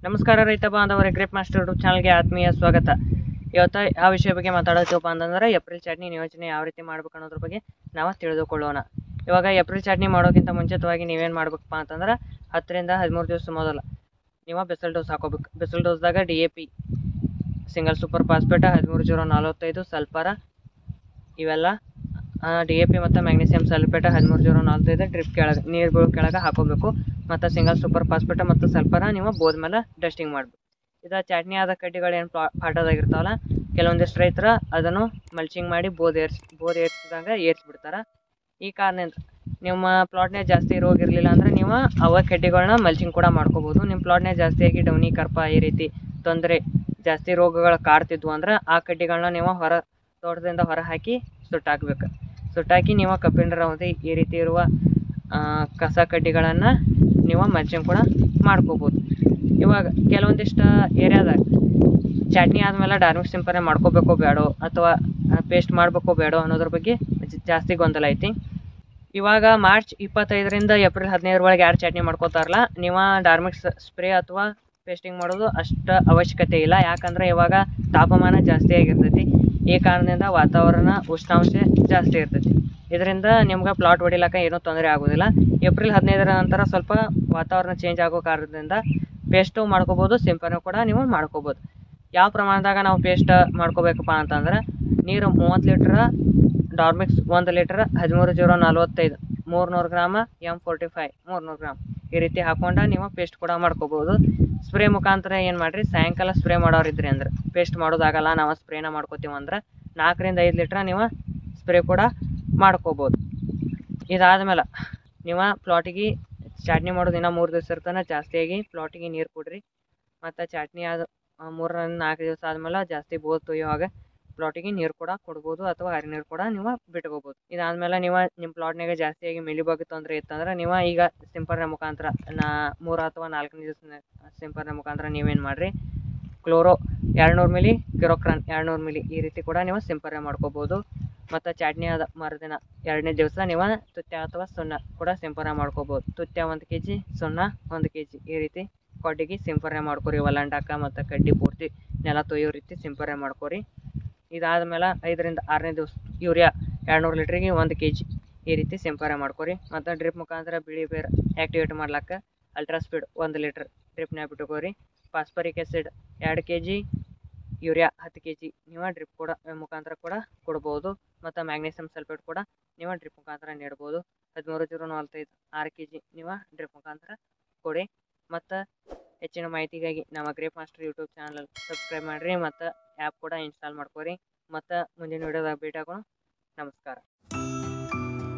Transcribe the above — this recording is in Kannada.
ನಮಸ್ಕಾರ ರೈತ ಬಾಂಧವರೇ ಗ್ರೇಪ್ ಮಾಸ್ಟರ್ ಯೂಟ್ಯೂಬ್ ಚಾನಲ್ಗೆ ಆತ್ಮೀಯ ಸ್ವಾಗತ ಇವತ್ತು ಯಾವ ವಿಷಯ ಬಗ್ಗೆ ಮಾತಾಡೋತೀವಪ್ಪ ಅಂತಂದ್ರೆ ಏಪ್ರಿಲ್ ಚಟ್ನಿ ನಿಯೋಜನೆ ಯಾವ ರೀತಿ ಮಾಡ್ಬೇಕು ಅನ್ನೋದ್ರ ಬಗ್ಗೆ ನಾವು ತಿಳಿದುಕೊಳ್ಳೋಣ ಇವಾಗ ಏಪ್ರಿಲ್ ಚಟ್ನಿ ಮಾಡೋಕ್ಕಿಂತ ಮುಂಚಿತವಾಗಿ ನೀವೇನು ಮಾಡ್ಬೇಕಪ್ಪ ಅಂತಂದ್ರೆ ಹತ್ತರಿಂದ ಹದಿಮೂರು ದಿವಸ ಮೊದಲು ನೀವು ಬೆಸಲ್ ಡೋಸ್ ಹಾಕೋಬೇಕು ಬೆಸಲ್ ಡೋಸ್ದಾಗ D A P single super phosphate ಹದಿಮೂರು ಜೀರೋ ನಲವತ್ತೈದು ಸಲ್ಫರ ಇವೆಲ್ಲ ಡಿ ಎ ಪಿ ಮತ್ತು ಮ್ಯಾಗ್ನೀಸಿಯಂ ಸಲ್ಫೇಟ್ ಹದಿಮೂರು ಜೀರೋ ನಲವತ್ತೈದು ಡ್ರಿಪ್ ಕೆಳಗೆ ನೀರು ಬೀಳೋ ಕೆಳಗೆ ಹಾಕೋಬೇಕು ಮತ್ತು ಸಿಂಗಲ್ ಸೂಪರ್ ಫಾಸ್ಫೇಟ್ ಮತ್ತು ಸಲ್ಫರ ನೀವು ಬೋದ್ ಮೇಲೆ ಡಸ್ಟಿಂಗ್ ಮಾಡಬೇಕು ಇದು ಚಟ್ನಿ ಆದ ಕಡ್ಡಿಗಳು ಏನು ಪ್ಲಾ ಪಾಟದಾಗಿರ್ತಾವಲ್ಲ ಕೆಲವೊಂದಿಷ್ಟು ರೈತರು ಅದನ್ನು ಮಲ್ಚಿಂಗ್ ಮಾಡಿ ಬೋದ್ ಏರ್ಸ್ ಬೋದ್ ಏರ್ಸಿದಾಗ ಏರ್ಸ್ಬಿಡ್ತಾರೆ ಈ ಕಾರಣದಿಂದ ನಿಮ್ಮ ಪ್ಲಾಟ್ನಾಗ ಜಾಸ್ತಿ ರೋಗ ಇರಲಿಲ್ಲ ಅಂದರೆ ನೀವು ಅವ ಕಡ್ಡಿಗಳನ್ನ ಮಲ್ಚಿಂಗ್ ಕೂಡ ಮಾಡ್ಕೋಬೋದು ನಿಮ್ಮ ಪ್ಲಾಟ್ನಾಗ ಜಾಸ್ತಿಯಾಗಿ ಡೌನಿ ಕರ್ಪ ಈ ರೀತಿ ತೊಂದರೆ ಜಾಸ್ತಿ ರೋಗಗಳು ಕಾಡ್ತಿದ್ವು ಅಂದ್ರೆ ಆ ಕಡ್ಡಿಗಳನ್ನ ನೀವು ಹೊರ ತೋಟದಿಂದ ಹೊರ ಹಾಕಿ ಸುಟ್ಟಾಕ್ಬೇಕು ಸುಟ್ಟಾಕಿ ನೀವು ಕಬ್ಬಿಣ ರೌದಿ ಈ ರೀತಿ ಇರುವ ಆ, ಕಸ ಕಡ್ಡಿಗಳನ್ನು ನೀವು ಮಲ್ಚಿಂಗ್ ಕೂಡ ಮಾಡ್ಕೋಬೋದು ಇವಾಗ ಕೆಲವೊಂದಿಷ್ಟು ಏರಿಯಾದಾಗ ಚಟ್ನಿ ಆದಮೇಲೆ ಡಾರ್ಮಿಕ್ ಸಿಂಪರಣೆ ಮಾಡ್ಕೋಬೇಕೋ ಬೇಡೋ ಅಥವಾ ಪೇಸ್ಟ್ ಮಾಡಬೇಕೋ ಬೇಡೋ ಅನ್ನೋದ್ರ ಬಗ್ಗೆ ಜ- ಜಾಸ್ತಿ ಗೊಂದಲ ಐತಿ ಇವಾಗ ಮಾರ್ಚ್ ಇಪ್ಪತ್ತೈದರಿಂದ ಏಪ್ರಿಲ್ ಹದಿನೈದರ ಒಳಗೆ ಯಾರು ಚಟ್ನಿ ಮಾಡ್ಕೋತಾರಲ್ಲ ನೀವು ಡಾರ್ಮಿಕ್ಸ್ ಸ್ಪ್ರೇ ಅಥವಾ ಪೇಸ್ಟಿಂಗ್ ಮಾಡೋದು ಅಷ್ಟು ಅವಶ್ಯಕತೆ ಇಲ್ಲ ಯಾಕಂದ್ರೆ ಇವಾಗ ತಾಪಮಾನ ಜಾಸ್ತಿ ಆಗಿರ್ತೈತಿ ಈ ಕಾರಣದಿಂದ ವಾತಾವರಣ ಉಷ್ಣಾಂಶ ಜಾಸ್ತಿ ಇರ್ತೈತಿ ಇದರಿಂದ ನಿಮ್ಗೆ ಪ್ಲಾಟ್ ಹೊಡಿಲಕ್ಕ ಏನೂ ತೊಂದರೆ ಆಗೋದಿಲ್ಲ ಏಪ್ರಿಲ್ ಹದಿನೈದರ ನಂತರ ಸ್ವಲ್ಪ ವಾತಾವರಣ ಚೇಂಜ್ ಆಗೋ ಕಾರಣದಿಂದ ಪೇಸ್ಟು ಮಾಡ್ಕೋಬೋದು ಸಿಂಪರಣೆ ಕೂಡ ನೀವು ಮಾಡ್ಕೋಬೋದು ಯಾವ ಪ್ರಮಾಣದಾಗ ನಾವು ಪೇಸ್ಟ್ ಮಾಡ್ಕೋಬೇಕಪ್ಪ ಅಂತಂದ್ರೆ ನೀರು ಮೂವತ್ತು ಲೀಟ್ರ್ ಡಾರ್ಮಿಕ್ಸ್ ಒಂದು ಲೀಟ್ರ್ ಹದಿಮೂರು ಜೀರೋ ನಲ್ವತ್ತೈದು ಮೂರ್ನೂರು ಗ್ರಾಮ ಎಮ್ ಫೋರ್ಟಿ ಫೈವ್ ಮೂರ್ನೂರು ಗ್ರಾಮ್ ಈ ರೀತಿ ಹಾಕೊಂಡು ನೀವು ಪೇಸ್ಟ್ ಕೂಡ ಮಾಡ್ಕೋಬೋದು ಸ್ಪ್ರೇ ಮುಖಾಂತರ ಏನು ಮಾಡಿರಿ ಸಾಯಂಕಾಲ ಸ್ಪ್ರೇ ಮಾಡೋರಿದ್ರಿ ಅಂದ್ರೆ ಪೇಸ್ಟ್ ಮಾಡೋದಾಗಲ್ಲ ನಾವು ಸ್ಪ್ರೇನ ಮಾಡ್ಕೋತೀವಿ ಅಂದ್ರೆ ನಾಲ್ಕರಿಂದ ಐದು ಲೀಟ್ರ್ ನೀವು ಸ್ಪ್ರೇ ಕೂಡ ಮಾಡ್ಕೋಬೋದು ಇದಾದ್ಮೇಲೆ ನೀವು ಪ್ಲಾಟಿಗೆ ಚಟ್ನಿ ಮಾಡೋದು ಇನ್ನೂ ಮೂರು ದಿವಸ ಇರ್ತಾನೆ ಜಾಸ್ತಿಯಾಗಿ ಪ್ಲಾಟಿಗೆ ನೀರು ಕೊಡ್ರಿ ಮತ್ತು ಚಟ್ನಿ ಆದ ಆ, ಮೂರರಿಂದ ನಾಲ್ಕು ದಿವಸ ಆದಮೇಲೆ ಜಾಸ್ತಿ ಬೋದ್ ತೊಯ್ಯುವಾಗ ಪ್ಲಾಟಿಗೆ ನೀರು ಕೂಡ ಕೊಡ್ಬೋದು ಅಥವಾ ಹರಿ ನೀರು ಕೂಡ ನೀವು ಬಿಟ್ಕೋಬೋದು ಇದಾದ್ಮೇಲೆ ನೀವು ನಿಮ್ಮ ಪ್ಲಾಟ್ನಾಗ ಜಾಸ್ತಿಯಾಗಿ ಮಿಲಿಬಗ್ ತೊಂದರೆ ಇತ್ತಂದ್ರೆ ನೀವು ಈಗ ಸಿಂಪರಣೆ ಮುಖಾಂತರ ನಾ ಮೂರು ಅಥವಾ ನಾಲ್ಕನೇ ದಿವಸ ಸಿಂಪರಣೆ ಮುಖಾಂತರ ನೀವೇನು ಮಾಡಿರಿ ಕ್ಲೋರೋ ಎರಡುನೂರು ಮಿಲಿ ಕಿರೋಕ್ರಾನ್ ಎರಡುನೂರು ಮಿಲಿ ಈ ರೀತಿ ಕೂಡ ನೀವು ಸಿಂಪರಣೆ ಮಾಡ್ಕೋಬೋದು ಮತ್ತು ಚಟ್ನಿ ಆದ ಮರುದಿನ ಎರಡನೇ ದಿವಸ ನೀವು ತುತ್ಯ ಅಥವಾ ಸುಣ್ಣ ಕೂಡ ಸಿಂಪರಣೆ ಮಾಡ್ಕೋಬೋದು ತುತ್ಯ ಒಂದು ಕೆ ಜಿ ಸುಣ್ಣ ಒಂದು ಕೆ ಜಿ ಈ ರೀತಿ ಕೊಡ್ಡಿಗೆ ಸಿಂಪರಣೆ ಮಾಡ್ಕೊರಿ ವಲಂಡಾಕ ಮತ್ತು ಕಡ್ಡಿ ಪೂರ್ತಿ ನೆಲ ತೊಯ್ಯೋ ರೀತಿ ಸಿಂಪರಣೆ ಮಾಡ್ಕೊರಿ ಇದಾದ್ಮೇಲೆ ಐದರಿಂದ ಆರನೇ ದಿವಸ ಯೂರಿಯಾ ಎರಡುನೂರು ಲೀಟ್ರಿಗೆ ಒಂದು ಕೆ ಜಿ ಈ ರೀತಿ ಸಿಂಪರಣೆ ಮಾಡ್ಕೊರಿ ಮತ್ತು ಡ್ರಿಪ್ ಮುಖಾಂತರ ಬಿಳಿ ಬೇರು ಆ್ಯಕ್ಟಿವೇಟ್ ಮಾಡ್ಲಾಕ ಅಲ್ಟ್ರಾ ಸ್ಪೀಡ್ ಒಂದು ಲೀಟ್ರ್ ಡ್ರಿಪ್ನಾಗ ಬಿಟ್ಕೋರಿ ಫಾಸ್ಫರಿಕ್ ಆ್ಯಸಿಡ್ ಎರಡು ಕೆ ಜಿ ಯೂರಿಯಾ ಹತ್ತು ಕೆ ಜಿ ನೀವು ಡ್ರಿಪ್ ಕೂಡ ಮುಖಾಂತರ ಕೂಡ ಕೊಡ್ಬೋದು ಮತ್ತು ಮ್ಯಾಗ್ನೀಸಿಯಂ ಸಲ್ಫೇಟ್ ಕೂಡ ನೀವು ಡ್ರಿಪ್ ಮುಖಾಂತರ ನೀಡ್ಬೋದು ಹದಿಮೂರು ಜೀರೋ ನಲ್ವತ್ತೈದು ಆರು ಕೆ ಜಿ ನೀವು ಡ್ರಿಪ್ ಮುಖಾಂತರ ಕೊಡಿ ಮತ್ತು ಹೆಚ್ಚಿನ ಮಾಹಿತಿಗಾಗಿ ನಮ್ಮ grape master YouTube channel subscribe ಮಾಡಿರಿ ಮತ್ತು ಆ್ಯಪ್ ಕೂಡ ಇನ್ಸ್ಟಾಲ್ ಮಾಡ್ಕೊರಿ ಮತ್ತು ಮುಂದಿನ ವಿಡಿಯೋದಾಗ ಭೇಟಿ ಆಗೋಣ ನಮಸ್ಕಾರ